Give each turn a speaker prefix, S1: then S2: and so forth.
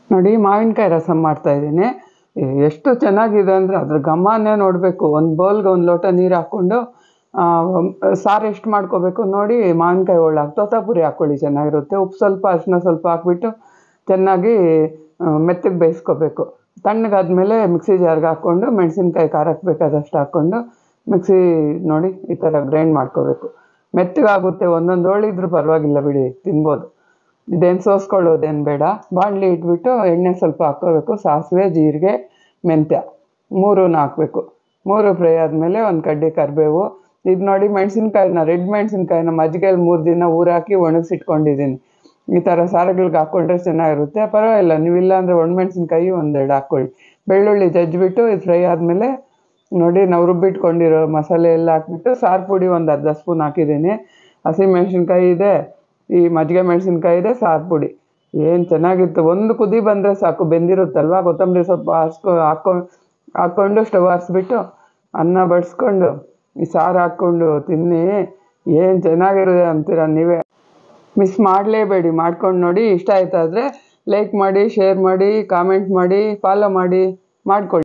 S1: ನೋಡಿ ಮಾವಿನಕಾಯಿ ರಸಮ್ ಮಾಡ್ತಾಯಿದ್ದೀನಿ ಎಷ್ಟು ಚೆನ್ನಾಗಿದೆ ಅಂದರೆ ಅದ್ರ ಘಮನೇ ನೋಡಬೇಕು ಒಂದು ಬೌಲ್ಗೆ ಒಂದು ಲೋಟ ನೀರು ಹಾಕ್ಕೊಂಡು ಆ, ಸಾರು ಎಷ್ಟು ಮಾಡ್ಕೋಬೇಕು ನೋಡಿ ಮಾವಿನಕಾಯಿ ಒಳ್ಳಾಗ ತೋತಾಪುರಿ ಹಾಕ್ಕೊಳ್ಳಿ ಚೆನ್ನಾಗಿರುತ್ತೆ ಉಪ್ಪು ಸ್ವಲ್ಪ ಅರಿಶಿನ ಸ್ವಲ್ಪ ಹಾಕ್ಬಿಟ್ಟು ಚೆನ್ನಾಗಿ ಮೆತ್ತಗೆ ಬೇಯಿಸ್ಕೋಬೇಕು ತಣ್ಣಗಾದ್ಮೇಲೆ ಮಿಕ್ಸಿ ಜಾರ್ಗೆ ಹಾಕ್ಕೊಂಡು ಮೆಣಸಿನ್ಕಾಯಿ ಖಾರಕ್ಕೆ ಬೇಕಾದಷ್ಟು ಹಾಕ್ಕೊಂಡು ಮಿಕ್ಸಿ ನೋಡಿ ಈ ಥರ ಗ್ರೈಂಡ್ ಮಾಡ್ಕೋಬೇಕು ಮೆತ್ತಗಾಗುತ್ತೆ ಒಂದೊಂದು ಹೋಳಿದ್ರು ಪರವಾಗಿಲ್ಲ ಬಿಡಿ ತಿನ್ಬೋದು ಇದೇನು ಸೋಸ್ಕೊಳ್ಳೋದೇನು ಬೇಡ ಬಾಣಲಿ ಇಟ್ಬಿಟ್ಟು ಎಣ್ಣೆ ಸ್ವಲ್ಪ ಹಾಕ್ಕೋಬೇಕು ಸಾಸಿವೆ ಜೀರಿಗೆ ಮೆಂತ್ಯ ಮೂರನ್ನ ಹಾಕಬೇಕು ಮೂರು ಫ್ರೈ ಆದಮೇಲೆ ಒಂದು ಕಡ್ಡಿ ಕರಿಬೇವು ಇದು ನೋಡಿ ಮೆಣಸಿನ್ಕಾಯಿನ ರೆಡ್ ಮೆಣಸಿನ್ಕಾಯಿನ ಮಜ್ಜಿಗೆಯಲ್ಲಿ ಮೂರು ದಿನ ಊರಾಕಿ ಒಣಗಿಸಿಟ್ಕೊಂಡಿದ್ದೀನಿ ಈ ಥರ ಸಾರುಗಳ್ಗೆ ಹಾಕ್ಕೊಂಡ್ರೆ ಚೆನ್ನಾಗಿರುತ್ತೆ ಪರವಾಗಿಲ್ಲ ನೀವಿಲ್ಲ ಅಂದರೆ ಒಣಮೆಣ್ಸಿನ್ಕಾಯಿ ಒಂದೆರಡು ಹಾಕ್ಕೊಳ್ಳಿ ಬೆಳ್ಳುಳ್ಳಿ ಜಜ್ಜಿಬಿಟ್ಟು ಇದು ಫ್ರೈ ಆದಮೇಲೆ ನೋಡಿ ನಾವು ರುಬ್ಬಿಟ್ಕೊಂಡಿರೋ ಮಸಾಲೆ ಎಲ್ಲ ಹಾಕ್ಬಿಟ್ಟು ಸಾರು ಪುಡಿ ಒಂದು ಅರ್ಧ ಸ್ಪೂನ್ ಹಾಕಿದ್ದೀನಿ ಹಸಿಮೆಣ್ಸಿನ್ಕಾಯಿ ಇದೆ ಈ ಮಜ್ಜಿಗೆ ಮೆಣಸಿನ್ಕಾಯಿ ಇದೆ ಸಾರು ಪುಡಿ ಏನು ಚೆನ್ನಾಗಿತ್ತು ಒಂದು ಕುದಿ ಬಂದರೆ ಸಾಕು ಬೆಂದಿರುತ್ತಲ್ವ ಕೊತ್ತಂಬರಿ ಸೊಪ್ಪು ಹಾಸ್ಕೊ ಹಾಕ್ಕೊಂಡು ಹಾಕ್ಕೊಂಡು ಸ್ಟವ್ ಹಾರಿಸ್ಬಿಟ್ಟು ಅನ್ನ ಬಡಿಸ್ಕೊಂಡು ಈ ಸಾರು ಹಾಕ್ಕೊಂಡು ತಿನ್ನಿ ಏನು ಚೆನ್ನಾಗಿರುತ್ತೆ ಅಂತೀರ ನೀವೇ ಮಿಸ್ ಮಾಡಲೇಬೇಡಿ ಮಾಡ್ಕೊಂಡು ನೋಡಿ ಇಷ್ಟ ಆಯ್ತಾದರೆ ಲೈಕ್ ಮಾಡಿ ಶೇರ್ ಮಾಡಿ ಕಾಮೆಂಟ್ ಮಾಡಿ ಫಾಲೋ ಮಾಡಿ ಮಾಡ್ಕೊಳ್ಳಿ